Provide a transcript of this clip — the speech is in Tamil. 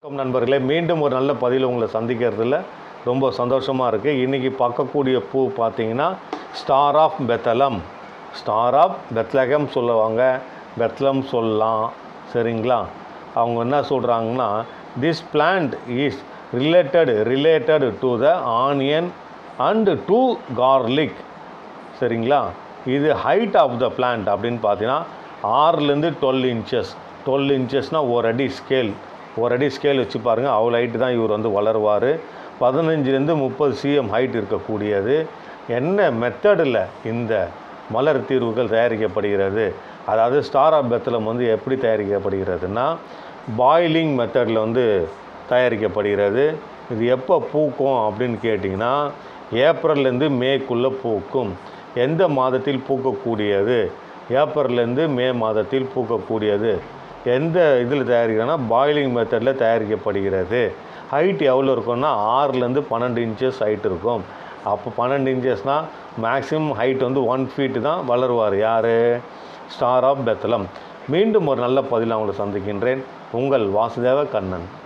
வணக்கம் நண்பர்களே மீண்டும் ஒரு நல்ல பதிவில் உங்களை சந்திக்கிறதுல ரொம்ப சந்தோஷமாக இருக்குது இன்றைக்கி பார்க்கக்கூடிய பூ பார்த்தீங்கன்னா star of Bethlehem star of Bethlehem சொல்லுவாங்க பெத்லம் சொல்லலாம் சரிங்களா அவங்க என்ன சொல்கிறாங்கன்னா this plant is related related to the onion and to garlic சரிங்களா இது ஹைட் ஆஃப் த பிளான்ட் அப்படின்னு பார்த்தீங்கன்னா ஆறுலேருந்து டுவெல் இன்ச்சஸ் டுவெல் இன்ச்சஸ்னால் ஒரு அடி ஸ்கேல் ஒரு அடி ஸ்கேல் வச்சு பாருங்கள் அவ்வளோ ஹைட்டு தான் இவர் வந்து வளருவார் பதினஞ்சுலேருந்து முப்பது சிஎம் ஹைட் இருக்கக்கூடியது என்ன மெத்தடில் இந்த மலர் தீர்வுகள் தயாரிக்கப்படுகிறது அதாவது ஸ்டார் ஆஃப் பெத்தலம் வந்து எப்படி தயாரிக்கப்படுகிறதுனா பாயிலிங் மெத்தடில் வந்து தயாரிக்கப்படுகிறது இது எப்போ பூக்கும் அப்படின்னு கேட்டிங்கன்னா ஏப்ரல்லேருந்து மேக்குள்ளே பூக்கும் எந்த மாதத்தில் பூக்கக்கூடியது ஏப்ரல்லேருந்து மே மாதத்தில் பூக்கக்கூடியது எந்த இதில் தயாரிக்கிறோன்னா பாயிலிங் மெத்தடில் தயாரிக்கப்படுகிறது ஹைட் எவ்வளோ இருக்கும்னா ஆறுலேருந்து பன்னெண்டு இன்ச்சஸ் ஹைட் இருக்கும் அப்போ பன்னெண்டு இன்ச்சஸ்னால் மேக்ஸிமம் ஹைட் வந்து ஒன் ஃபீட்டு தான் வளருவார் யார் ஸ்டார் ஆஃப் பெத்தலம் மீண்டும் ஒரு நல்ல பதில் அவங்களை சந்திக்கின்றேன் உங்கள் வாசுதேவ கண்ணன்